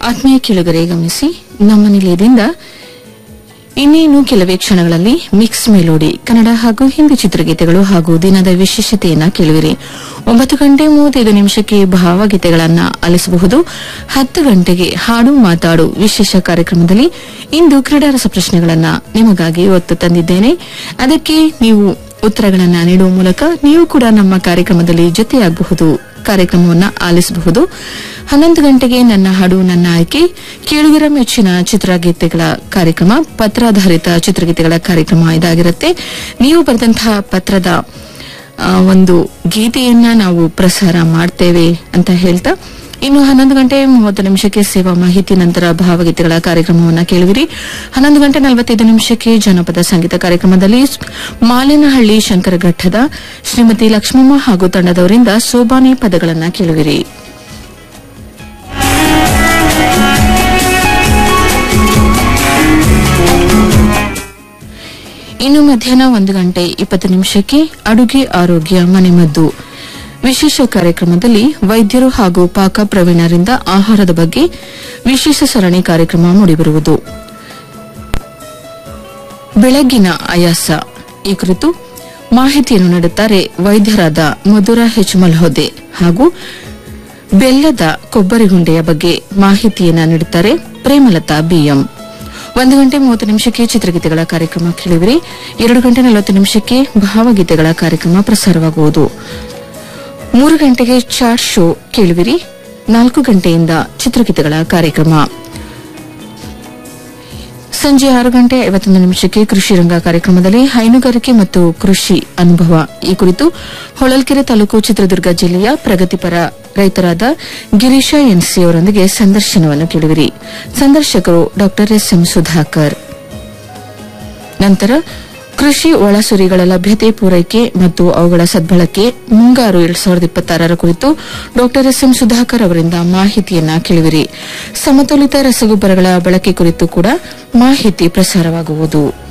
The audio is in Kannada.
ಆತ್ಮೀಯ ಕೇಳುಗರೆ ಗಮನಿಸಿ ನಮ್ಮ ನಿಲಯದಿಂದ ಇನ್ನೇನು ಕೆಲವೇ ಕ್ಷಣಗಳಲ್ಲಿ ಮಿಕ್ಸ್ ಮೆಲೋಡಿ ಕನ್ನಡ ಹಾಗೂ ಹಿಂದಿ ಚಿತ್ರಗೀತೆಗಳು ಹಾಗೂ ದಿನದ ವಿಶೇಷತೆಯನ್ನ ಕೇಳುವಿರಿ ಒಂಬತ್ತು ಗಂಟೆ ಮೂವತ್ತೈದು ನಿಮಿಷಕ್ಕೆ ಭಾವಗೀತೆಗಳನ್ನ ಆಲಿಸಬಹುದು ಹತ್ತು ಗಂಟೆಗೆ ಹಾಡು ಮಾತಾಡು ವಿಶೇಷ ಕಾರ್ಯಕ್ರಮದಲ್ಲಿ ಇಂದು ಕ್ರೀಡಾ ರಸ ಪ್ರಶ್ನೆಗಳನ್ನ ನಿಮಗಾಗಿ ಒತ್ತು ತಂದಿದ್ದೇನೆ ಅದಕ್ಕೆ ನೀವು ಉತ್ತರಗಳನ್ನ ನೀಡುವ ಮೂಲಕ ನೀವು ಕೂಡ ನಮ್ಮ ಕಾರ್ಯಕ್ರಮದಲ್ಲಿ ಜೊತೆಯಾಗಬಹುದು ಕಾರ್ಯಕ್ರಮವನ್ನು ಆಲಿಸಬಹುದು ಹನ್ನೊಂದು ಗಂಟೆಗೆ ನನ್ನ ಹಾಡು ನನ್ನ ಆಯ್ಕೆ ಕೇಳುಗರ ಮೆಚ್ಚಿನ ಚಿತ್ರಗೀತೆಗಳ ಕಾರ್ಯಕ್ರಮ ಪತ್ರಾಧಾರಿತ ಚಿತ್ರಗೀತೆಗಳ ಕಾರ್ಯಕ್ರಮ ಇದಾಗಿರುತ್ತೆ ನೀವು ಬರೆದಂತಹ ಪತ್ರದ ಆ, ಒಂದು ಗೀತೆಯನ್ನ ನಾವು ಪ್ರಸಾರ ಮಾಡ್ತೇವೆ ಅಂತ ಹೇಳ್ತಾ ಇನ್ನು ಹನ್ನೊಂದು ಗಂಟೆ ಮೂವತ್ತು ನಿಮಿಷಕ್ಕೆ ಸೇವಾ ಮಾಹಿತಿ ನಂತರ ಭಾವಗೀತೆಗಳ ಕಾರ್ಯಕ್ರಮವನ್ನು ಕೇಳುವಿರಿ ಹನ್ನೊಂದು ಗಂಟೆ ನಲವತ್ತೈದು ನಿಮಿಷಕ್ಕೆ ಜನಪದ ಸಂಗೀತ ಕಾರ್ಯಕ್ರಮದಲ್ಲಿ ಮಾಲಿನಹಳ್ಳಿ ಶಂಕರಘಟ್ಟದ ಶ್ರೀಮತಿ ಲಕ್ಷ್ಮಮ್ಮ ಹಾಗೂ ತಂಡದವರಿಂದ ಸೋಬಾನೆ ಪದಗಳನ್ನು ಕೇಳುವಿರಿ ಇನ್ನು ಮಧ್ಯಾಹ್ನ ಒಂದು ಗಂಟೆ ಇಪ್ಪತ್ತು ನಿಮಿಷಕ್ಕೆ ಅಡುಗೆ ಆರೋಗ್ಯ ಮನೆಮದ್ದು ವಿಶೇಷ ಕಾರ್ಯಕ್ರಮದಲ್ಲಿ ವೈದ್ಯರು ಹಾಗೂ ಪಾಕ ಪ್ರವೀಣರಿಂದ ಆಹಾರದ ಬಗ್ಗೆ ವಿಶೇಷ ಸರಣಿ ಕಾರ್ಯಕ್ರಮ ಮೂಡಿಬರುವುದು ಬೆಳಗ್ಗಿನ ಆಯಾಸ ಈ ಕುರಿತು ಮಾಹಿತಿಯನ್ನು ನೀಡುತ್ತಾರೆ ವೈದ್ಯರಾದ ಮಧುರಾ ಹೆಚ್ ಮಲ್ಹೋದೆ ಹಾಗೂ ಬೆಲ್ಲದ ಕೊಬ್ಬರಿ ಗುಂಡೆಯ ಬಗ್ಗೆ ಮಾಹಿತಿಯನ್ನ ನೀಡುತ್ತಾರೆ ಪ್ರೇಮಲತಾ ಬಿಎಂ ಒಂದು ಗಂಟೆ ಮೂವತ್ತು ನಿಮಿಷಕ್ಕೆ ಚಿತ್ರಗೀತೆಗಳ ಕಾರ್ಯಕ್ರಮ ಕೇಳುವಿರಿ ಎರಡು ಗಂಟೆ ನಲವತ್ತು ನಿಮಿಷಕ್ಕೆ ಭಾವಗೀತೆಗಳ ಕಾರ್ಯಕ್ರಮ ಪ್ರಸಾರವಾಗುವುದು ಮೂರು ಗಂಟೆಗೆ ಚಾಟ್ ಶೋ ಕೇಳುವಿರಿ ನಾಲ್ಕು ಗಂಟೆಯಿಂದ ಚಿತ್ರಗೀತೆಗಳ ಕಾರ್ಯಕ್ರಮ ಸಂಜೆ ಆರು ಗಂಟೆ ಐವತ್ತೊಂದು ನಿಮಿಷಕ್ಕೆ ಕೃಷಿ ರಂಗ ಕಾರ್ಯಕ್ರಮದಲ್ಲಿ ಹೈನುಗಾರಿಕೆ ಮತ್ತು ಕೃಷಿ ಅನುಭವ ಈ ಕುರಿತು ಹೊಳಲ್ಕೆರೆ ತಾಲೂಕು ಚಿತ್ರದುರ್ಗ ಜಿಲ್ಲೆಯ ಪ್ರಗತಿಪರ ರೈತರಾದ ಗಿರೀಶ ಎನ್ಸಿ ಅವರೊಂದಿಗೆ ಸಂದರ್ಶನವನ್ನು ಕೇಳುವಿರಿ ಸಂದರ್ಶಕರು ಡಾ ಎಸ್ ಎಂ ಸುಧಾಕರ್ ನಂತರ ಕೃಷಿ ಒಳಸುರಿಗಳ ಲಭ್ಯತೆ ಪೂರೈಕೆ ಮತ್ತು ಅವುಗಳ ಸದ್ಬಳಕೆ ಮುಂಗಾರು ಎರಡ್ ಸಾವಿರದ ಇಪ್ಪತ್ತಾರರ ಕುರಿತು ಡಾ ಎಸ್ ಎಂ ಸುಧಾಕರ್ ಅವರಿಂದ ಮಾಹಿತಿಯನ್ನ ಕೇಳುವಿರಿ ಸಮತೋಲಿತ ರಸಗೊಬ್ಬರಗಳ ಬಳಕೆ ಕುರಿತು ಕೂಡ ಮಾಹಿತಿ ಪ್ರಸಾರವಾಗುವುದು